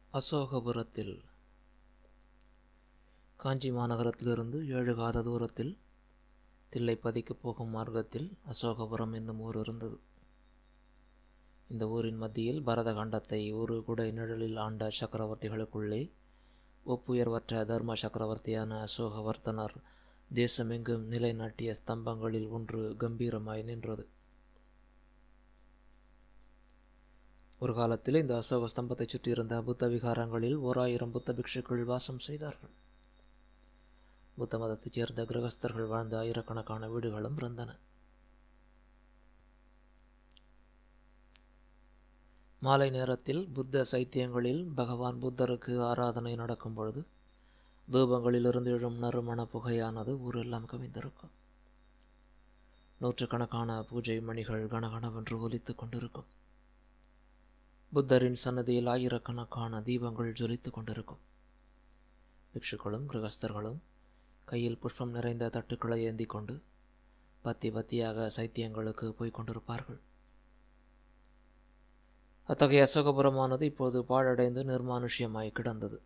அசோகபுரத்தில் காஞ்சி மாநகரத்திலிருந்து ஏழு காத தூரத்தில் தில்லைப்பதிக்கு போகும் மார்க்கத்தில் அசோகபுரம் என்னும் ஊர் இருந்தது இந்த ஊரின் மத்தியில் பரத கண்டத்தை ஒரு குடை நிழலில் ஆண்ட சக்கரவர்த்திகளுக்குள்ளே ஒப்புயர்வற்ற தர்ம சக்கரவர்த்தியான அசோகவர்த்தனர் தேசமெங்கும் நிலைநாட்டிய ஸ்தம்பங்களில் ஒன்று கம்பீரமாய் நின்றது ஒரு காலத்தில் இந்த அசோக ஸ்தம்பத்தைச் சுற்றியிருந்த புத்த விகாரங்களில் ஓர் ஆயிரம் புத்த பிக்ஷுக்கள் வாசம் செய்தார்கள் புத்த மதத்தைச் சேர்ந்த கிரகஸ்தர்கள் வாழ்ந்த ஆயிரக்கணக்கான வீடுகளும் இருந்தன மாலை நேரத்தில் புத்த சைத்தியங்களில் பகவான் புத்தருக்கு ஆராதனை நடக்கும் பொழுது தூபங்களிலிருந்து எழும் நறுமண புகையானது ஊரெல்லாம் கவிந்திருக்கும் நூற்றுக்கணக்கான பூஜை மணிகள் கனகனவென்று ஒலித்துக் கொண்டிருக்கும் புத்தரின் சன்னதியில் ஆயிரக்கணக்கான தீபங்கள் ஜொலித்துக் கொண்டிருக்கும் பிக்ஷுக்களும் கிரகஸ்தர்களும் கையில் புஷ்பம் நிறைந்த தட்டுக்களை ஏந்தி கொண்டு பத்தி பத்தியாக சைத்தியங்களுக்கு போய்க் கொண்டிருப்பார்கள் அத்தகைய அசோகபுரமானது இப்போது பாழடைந்து நிர்மானுஷ்யமாய் கிடந்தது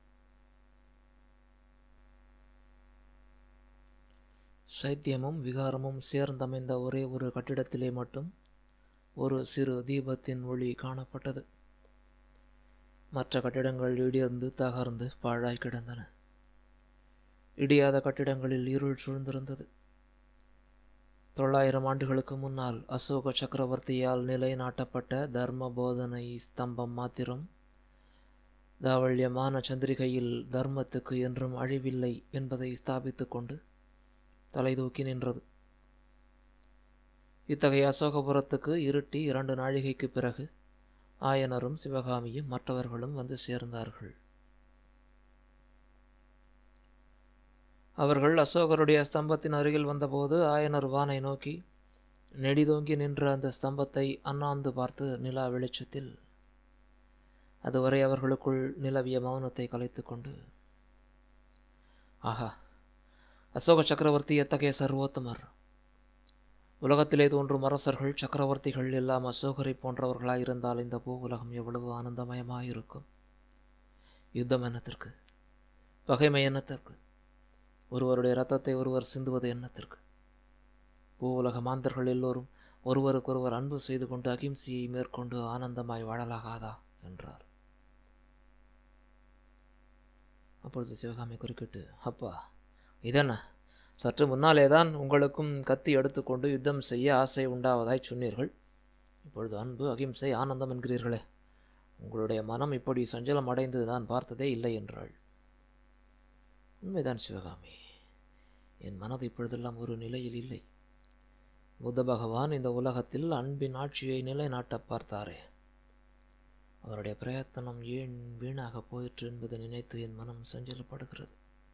சைத்தியமும் விகாரமும் சேர்ந்தமைந்த ஒரே ஒரு கட்டிடத்திலே மட்டும் ஒரு சிறு தீபத்தின் ஒளி காணப்பட்டது மற்ற கட்டிடங்கள் இடியர்ந்து தகர்ந்து பாழாய் கிடந்தன இடியாத கட்டிடங்களில் இருள் சூழ்ந்திருந்தது தொள்ளாயிரம் ஆண்டுகளுக்கு முன்னால் அசோக சக்கரவர்த்தியால் நிலைநாட்டப்பட்ட தர்ம போதனை ஸ்தம்பம் மாத்திரம் தாவல்யமான சந்திரிகையில் தர்மத்துக்கு என்றும் அழிவில்லை என்பதை ஸ்தாபித்து கொண்டு தலைதூக்கி நின்றது இத்தகைய அசோகபுரத்துக்கு இருட்டி இரண்டு நாழிகைக்கு பிறகு ஆயனரும் சிவகாமியும் மற்றவர்களும் வந்து சேர்ந்தார்கள் அவர்கள் அசோகருடைய ஸ்தம்பத்தின் அருகில் வந்தபோது ஆயனர் வானை நோக்கி நெடிதோங்கி நின்ற அந்த ஸ்தம்பத்தை அண்ணாந்து பார்த்து நிலா வெளிச்சத்தில் அதுவரை அவர்களுக்குள் நிலவிய மௌனத்தை கலைத்து கொண்டு ஆஹா அசோக சக்கரவர்த்தி எத்தகைய சர்வோத்தமர் உலகத்திலே தோன்றும் அரசர்கள் சக்கரவர்த்திகள் எல்லாம் அசோகரை போன்றவர்களாயிருந்தால் இந்த பூ உலகம் எவ்வளவு ஆனந்தமயமாயிருக்கும் யுத்தம் என்னத்திற்கு பகைமை என்னத்திற்கு ஒருவருடைய ரத்தத்தை ஒருவர் சிந்துவது எண்ணத்திற்கு பூ உலக மாந்தர்கள் எல்லோரும் ஒருவருக்கொருவர் அன்பு செய்து கொண்டு அகிம்சையை மேற்கொண்டு ஆனந்தமாய் வாழலாகாதா என்றார் அப்பொழுது சிவகாமி குறுக்கிட்டு அப்பா இதென்ன சற்று முன்னாலே தான் உங்களுக்கும் கத்தி எடுத்துக்கொண்டு யுத்தம் செய்ய ஆசை உண்டாவதாய் சொன்னீர்கள் இப்பொழுது அன்பு அகிம்சை ஆனந்தம் என்கிறீர்களே உங்களுடைய மனம் இப்படி சஞ்சலம் அடைந்து நான் பார்த்ததே இல்லை என்றாள் உண்மைதான் சிவகாமி என் மனது இப்பொழுதெல்லாம் ஒரு நிலையில் இல்லை புத்த பகவான் இந்த உலகத்தில் அன்பின் ஆட்சியை நிலைநாட்ட பார்த்தாரே அவருடைய பிரயத்தனம் ஏன் வீணாக போயிற்று என்பதை நினைத்து என் மனம் சஞ்சலப்படுகிறது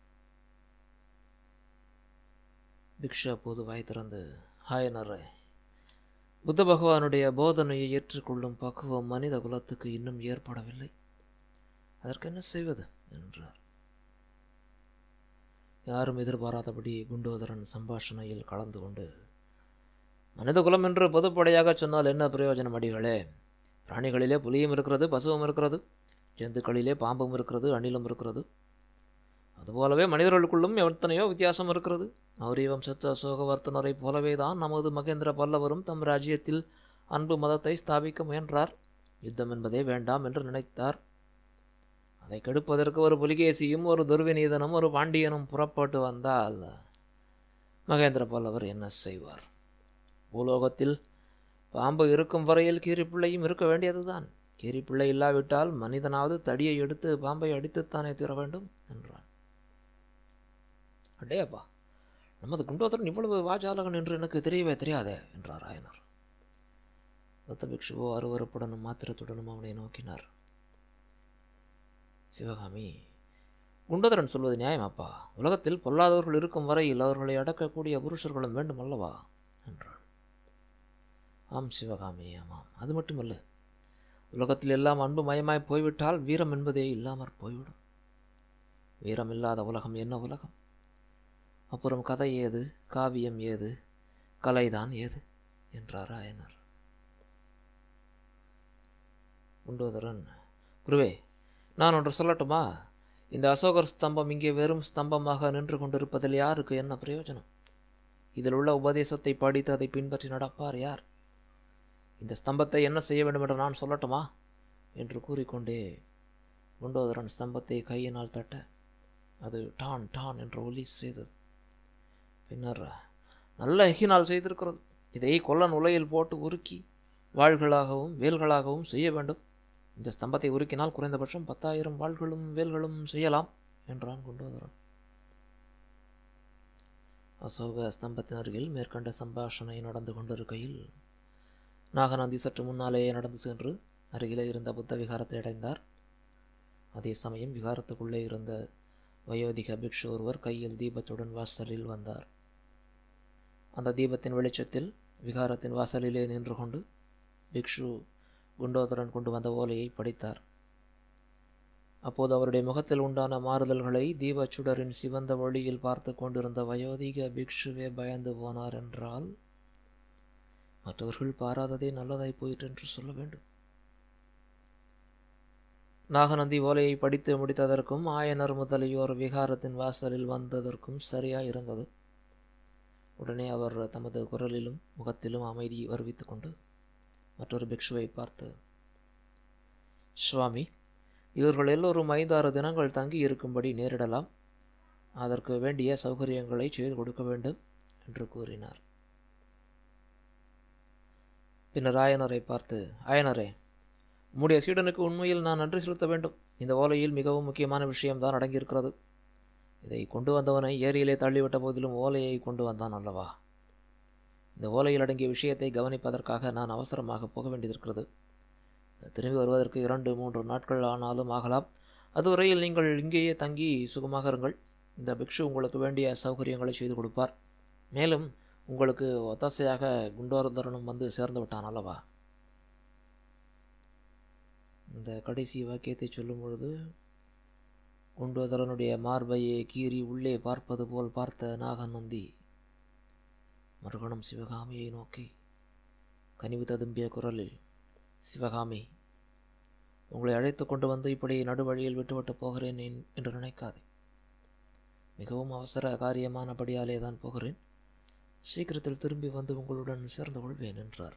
பிக்ஷா போது வாய் திறந்து ஹாயனரே புத்த பகவானுடைய போதனையை ஏற்றுக்கொள்ளும் பக்குவம் மனித குலத்துக்கு இன்னும் ஏற்படவில்லை அதற்கு என்ன செய்வது என்றார் யாரும் எதிர்பாராதபடி குண்டோதரன் சம்பாஷணையில் கலந்து கொண்டு மனித குலம் என்று பொதுப்படையாக சொன்னால் என்ன பிரயோஜனம் அடிகளே பிராணிகளிலே புலியும் இருக்கிறது பசுவும் இருக்கிறது ஜந்துக்களிலே பாம்பும் இருக்கிறது அணிலும் இருக்கிறது அதுபோலவே மனிதர்களுக்குள்ளும் எத்தனையோ வித்தியாசம் இருக்கிறது மௌரிய வம்சத்து அசோகவர்த்தனரை போலவே தான் நமது மகேந்திர பல்லவரும் தம் ராஜ்யத்தில் அன்பு மதத்தை ஸ்தாபிக்க முயன்றார் யுத்தம் என்பதே வேண்டாம் என்று நினைத்தார் அதை கெடுப்பதற்கு ஒரு புலிகேசியும் ஒரு துர்விநீதனும் ஒரு பாண்டியனும் புறப்பட்டு வந்தால் மகேந்திர பல்லவர் என்ன செய்வார் பூலோகத்தில் பாம்பு இருக்கும் வரையில் கீரிப்பிள்ளையும் இருக்க வேண்டியதுதான் கீரிப்பிள்ளை இல்லாவிட்டால் மனிதனாவது தடியை எடுத்து பாம்பை அடித்துத்தானே தீர வேண்டும் என்றான் அடேப்பா நமது குண்டோதரன் இவ்வளவு வாஜாலகன் என்று எனக்கு தெரியவே தெரியாதே என்றார் ஆயனர் தத்த பிக்ஷுவோ அருவறுப்புடனும் மாத்திரத்துடனும் அவனை நோக்கினார் சிவகாமி குண்டோதரன் சொல்வது நியாயமாப்பா உலகத்தில் பொல்லாதவர்கள் இருக்கும் வரையில் அவர்களை அடக்கக்கூடிய புருஷர்களும் வேண்டும் அல்லவா என்றாள் ஆம் சிவகாமி ஆமாம் அது மட்டுமல்ல உலகத்தில் எல்லாம் அன்பு மயமாய் போய்விட்டால் வீரம் என்பதே இல்லாமற் போய்விடும் வீரம் இல்லாத உலகம் என்ன உலகம் அப்புறம் கதை ஏது காவியம் ஏது கலைதான் ஏது என்றார் ஆயனர் குண்டோதரன் குருவே நான் ஒன்று சொல்லட்டுமா இந்த அசோகர் ஸ்தம்பம் இங்கே வெறும் ஸ்தம்பமாக நின்று கொண்டிருப்பதில் யாருக்கு என்ன பிரயோஜனம் இதில் உள்ள உபதேசத்தை படித்து அதை பின்பற்றி நடப்பார் யார் இந்த ஸ்தம்பத்தை என்ன செய்ய வேண்டும் என்று நான் சொல்லட்டுமா என்று கூறிக்கொண்டே குண்டோதரன் ஸ்தம்பத்தை கையினால் தட்ட அது டான் டான் என்று ஒலி செய்தது பின்னர் நல்ல எகினால் செய்திருக்கிறது இதை கொல்லன் உலையில் போட்டு உருக்கி வாள்களாகவும் வேல்களாகவும் செய்ய வேண்டும் இந்த ஸ்தம்பத்தை உருக்கினால் குறைந்தபட்சம் பத்தாயிரம் வாள்களும் வேல்களும் செய்யலாம் என்றான் குண்டோதரன் அசோக ஸ்தம்பத்தின் அருகில் மேற்கண்ட சம்பாஷணை நடந்து கொண்டிருக்கையில் நாகநந்தி சற்று முன்னாலேயே நடந்து சென்று அருகிலே இருந்த புத்த விகாரத்தை அடைந்தார் அதே சமயம் விகாரத்துக்குள்ளே இருந்த வயோதிக பிக்ஷு ஒருவர் கையில் தீபத்துடன் வாசலில் வந்தார் அந்த தீபத்தின் வெளிச்சத்தில் விகாரத்தின் வாசலிலே நின்று கொண்டு பிக்ஷு குண்டோதரன் கொண்டு வந்த ஓலையை படித்தார் அப்போது அவருடைய முகத்தில் உண்டான மாறுதல்களை தீபச்சுடரின் சிவந்த ஒளியில் பார்த்து கொண்டிருந்த வயோதிக பிக்ஷுவே பயந்து போனார் என்றால் மற்றவர்கள் பாராததே நல்லதாய் போயிற்று என்று சொல்ல வேண்டும் நாகநந்தி ஓலையை படித்து முடித்ததற்கும் ஆயனர் முதலியோர் விகாரத்தின் வாசலில் வந்ததற்கும் சரியாய் இருந்தது உடனே அவர் தமது குரலிலும் முகத்திலும் அமைதி வருவித்துக் கொண்டு மற்றொரு பிக்ஷுவை பார்த்து சுவாமி இவர்கள் எல்லோரும் ஐந்தாறு தினங்கள் தங்கி இருக்கும்படி நேரிடலாம் அதற்கு வேண்டிய சௌகரியங்களை செய்து கொடுக்க வேண்டும் என்று கூறினார் பின்னர் ஆயனரை பார்த்து ஆயனரே உம்முடைய சீடனுக்கு உண்மையில் நான் நன்றி செலுத்த வேண்டும் இந்த ஓலையில் மிகவும் முக்கியமான விஷயம்தான் அடங்கியிருக்கிறது இதை கொண்டு வந்தவனை ஏரியிலே தள்ளிவிட்ட போதிலும் ஓலையை கொண்டு வந்தான் அல்லவா இந்த ஓலையில் அடங்கிய விஷயத்தை கவனிப்பதற்காக நான் அவசரமாக போக வேண்டியிருக்கிறது திரும்பி வருவதற்கு இரண்டு மூன்று நாட்கள் ஆனாலும் ஆகலாம் அதுவரையில் நீங்கள் இங்கேயே தங்கி சுகமாக இருங்கள் இந்த பிக்ஷு உங்களுக்கு வேண்டிய சௌகரியங்களை செய்து கொடுப்பார் மேலும் உங்களுக்கு ஒத்தாசையாக குண்டோரதரனும் வந்து சேர்ந்து விட்டான் அல்லவா இந்த கடைசி வாக்கியத்தை சொல்லும் பொழுது குண்டோதரனுடைய மார்பையை கீறி உள்ளே பார்ப்பது போல் பார்த்த நாகநந்தி மறுகணம் சிவகாமியை நோக்கி கனிவு ததும்பிய குரலில் சிவகாமி உங்களை அழைத்து கொண்டு வந்து இப்படி நடுவழியில் விட்டுவிட்டு போகிறேன் என்று நினைக்காதே மிகவும் அவசர காரியமானபடியாலே தான் போகிறேன் சீக்கிரத்தில் திரும்பி வந்து உங்களுடன் சேர்ந்து கொள்வேன் என்றார்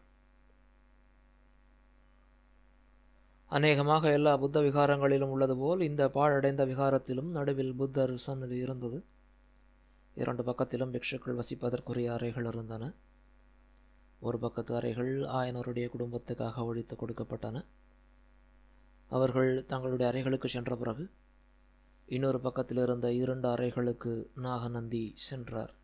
அநேகமாக எல்லா புத்த விகாரங்களிலும் உள்ளது போல் இந்த பாழடைந்த விகாரத்திலும் நடுவில் புத்தர் சன்னதி இருந்தது இரண்டு பக்கத்திலும் பிக்ஷுக்கள் வசிப்பதற்குரிய அறைகள் இருந்தன ஒரு பக்கத்து அறைகள் ஆயனருடைய குடும்பத்துக்காக ஒழித்து கொடுக்கப்பட்டன அவர்கள் தங்களுடைய அறைகளுக்கு சென்ற பிறகு இன்னொரு பக்கத்தில் இருந்த இரண்டு அறைகளுக்கு நாகநந்தி சென்றார்